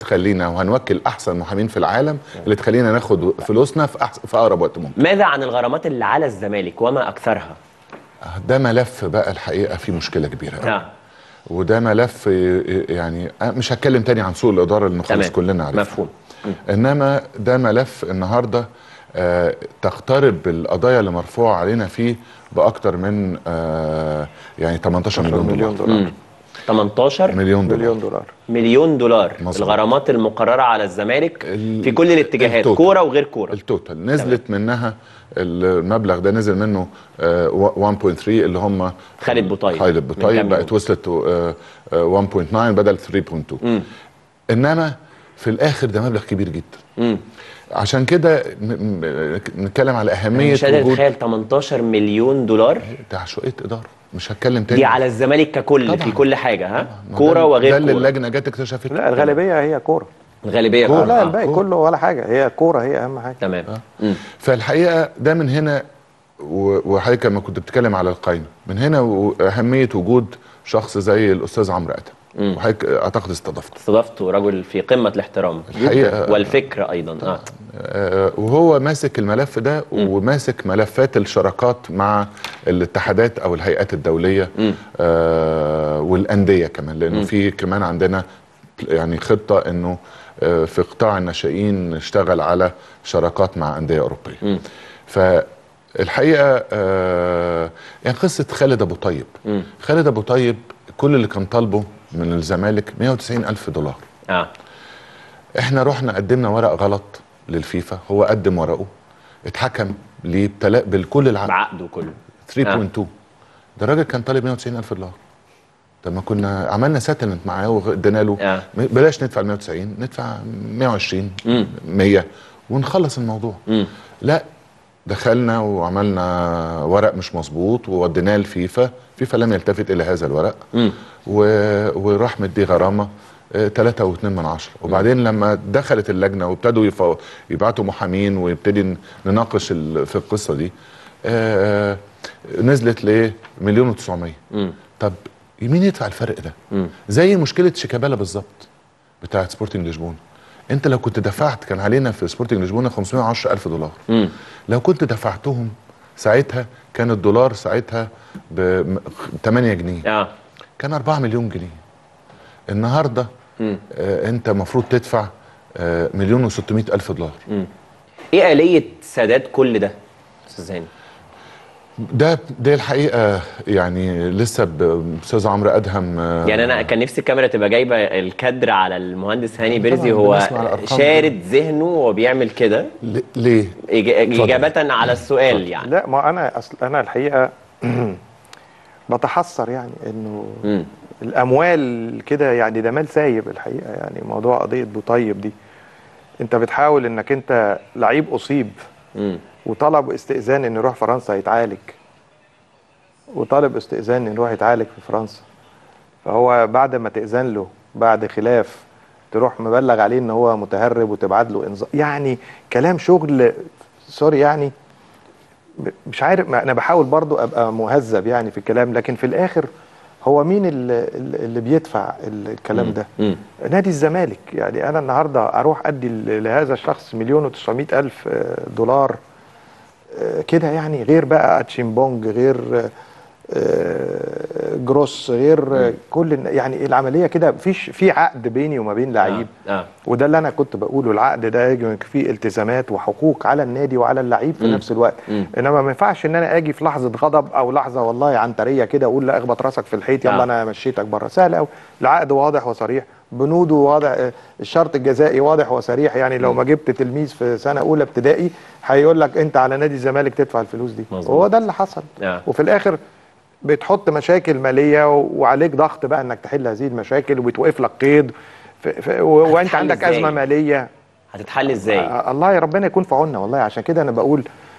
تخلينا وهنوكل احسن محامين في العالم اللي تخلينا ناخد فلوسنا في أحسن في اقرب وقت ممكن ماذا عن الغرامات اللي على الزمالك وما اكثرها ده ملف بقى الحقيقه فيه مشكله كبيره قوي. نعم وده ملف يعني أنا مش هتكلم تاني عن سوء الاداره اللي خلاص تمام. كلنا عارفين مفهوم انما ده ملف النهارده آه تقترب القضايا اللي مرفوعه علينا فيه باكتر من آه يعني 18 مليون, مليون دولار دولار 18 مليون دولار مليون دولار مليون دولار مظبوط. الغرامات المقررة على الزمالك ال- في كل الاتجاهات التوتال. كورة وغير كورة التوتال نزلت منها المبلغ ده نزل منه آه 1.3 اللي هم خالد بوطيب خالد من كام بوطيب يوم. بقت وصلت آه، آه، 1.9 بدل 3.2 انما في الاخر ده مبلغ كبير جدا مم. عشان كده م- م- نتكلم على اهميه مش قادر وجود اتخيل 18 مليون دولار ده عشوائيه اداره مش هتكلم تاني دي على الزمالك ككل طبعاً. في كل حاجة ها ما ده- كورة ده وغير اللي كورة اللجنه جت اكتشفت لا الغالبيه هي كوره الغالبية كورة. كورة لا آه. الباقي كورة. كله ولا حاجه هي كوره هي اهم حاجه تمام مم. فالحقيقه ده من هنا و- وحضرتك لما كنت بتتكلم على القايمه من هنا واهميه وجود شخص زي الاستاذ عمرو ادهم وحضرتك اعتقد استضفته استضفته رجل في قمة الاحترام الحقيقة- والفكر أيضا آه. آه، وهو ماسك الملف ده وماسك ملفات الشراكات مع الاتحادات او الهيئات الدوليه آه، والانديه كمان لانه في كمان عندنا يعني خطه انه آه، في قطاع الناشئين نشتغل على شراكات مع انديه اوروبيه فالحقيقه آه، يعني قصه خالد ابو طيب خالد ابو طيب كل اللي كان طالبه من الزمالك 190 الف دولار آه. احنا رحنا قدمنا ورق غلط للفيفا هو قدم ورقه اتحكم ليه بتلا... بالكل العقد بعقده كله 3.2 ده الراجل كان طالب 190 الف دولار طب ما كنا عملنا سيتلمنت معاه وادينا له آه. م- بلاش ندفع ال 190 ندفع 120 100 ونخلص الموضوع لا دخلنا وعملنا ورق مش مظبوط ووديناه الفيفا فيفا لم يلتفت الى هذا الورق و... وراح مدي غرامه آه، تلاتة واتنين من عشرة وبعدين لما دخلت اللجنة وابتدوا يف... يبعتوا محامين ويبتدي ن- نناقش ال... في القصة دي آه... نزلت لمليون وتسعمية طب مين يدفع الفرق ده زي مشكلة شيكابالا بالظبط بتاعت سبورتنج لشبونة انت لو كنت دفعت كان علينا في سبورتنج لشبونة 510 الف دولار لو كنت دفعتهم ساعتها كان الدولار ساعتها ب 8 جنيه آه. كان 4 مليون جنيه النهارده آه انت المفروض تدفع آه مليون و600 الف دولار إيه آلية سداد كل ده أستاذ هاني ده ده الحقيقه يعني لسه ب- استاذ عمرو ادهم آه يعني انا كان نفسي الكاميرا تبقى جايبه الكادر على المهندس هاني بيرزي طبعاً هو بنسمع الأرقام شارد ذهنه وهو بيعمل كده ل- ليه؟ إج- اجابه على السؤال يعني لا ما انا اصل انا الحقيقه بتحسر يعني انه مم. الاموال كده يعني ده مال سايب الحقيقه يعني موضوع قضيه بوطيب دي انت بتحاول انك انت لعيب اصيب مم. وطلب استئذان انه يروح فرنسا يتعالج وطالب استئذان انه يروح يتعالج في فرنسا فهو بعد ما تأذن له بعد خلاف تروح مبلغ عليه ان هو متهرب وتبعت له انذار يعني كلام شغل سوري يعني ب- مش عارف ما انا بحاول برضو ابقى مهذب يعني في الكلام لكن في الاخر هو مين اللي, اللي بيدفع الكلام ده مم. نادي الزمالك يعني انا النهارده اروح ادي ل- لهذا الشخص مليون و900 الف آه، دولار آه، كده يعني غير بقى اتشيمبونج غير آه، آه، جروس غير آه، كل الن- يعني العمليه كده مفيش في عقد بيني وما بين لعيب آه. آه. وده اللي انا كنت بقوله العقد ده يجب يكون فيه التزامات وحقوق على النادي وعلى اللعيب في نفس الوقت مم. انما ما ينفعش ان انا اجي في لحظه غضب او لحظه والله عنتريه كده اقول لا اخبط راسك في الحيط يلا آه. انا مشيتك بره سهل قوي العقد واضح وصريح بنوده واضح آه، الشرط الجزائي واضح وصريح يعني لو ما جبت تلميذ في سنه اولى ابتدائي هيقول لك انت على نادي الزمالك تدفع الفلوس دي مظبوط. هو ده اللي حصل آه. وفي الاخر بتحط مشاكل ماليه و- وعليك ضغط بقى انك تحل هذه المشاكل وبتوقف لك قيد ف... ف... و... وانت هتتحل عندك إزاي؟ ازمه ماليه هتتحل ازاي آه، الله يا ربنا يكون في عوننا والله عشان كده انا بقول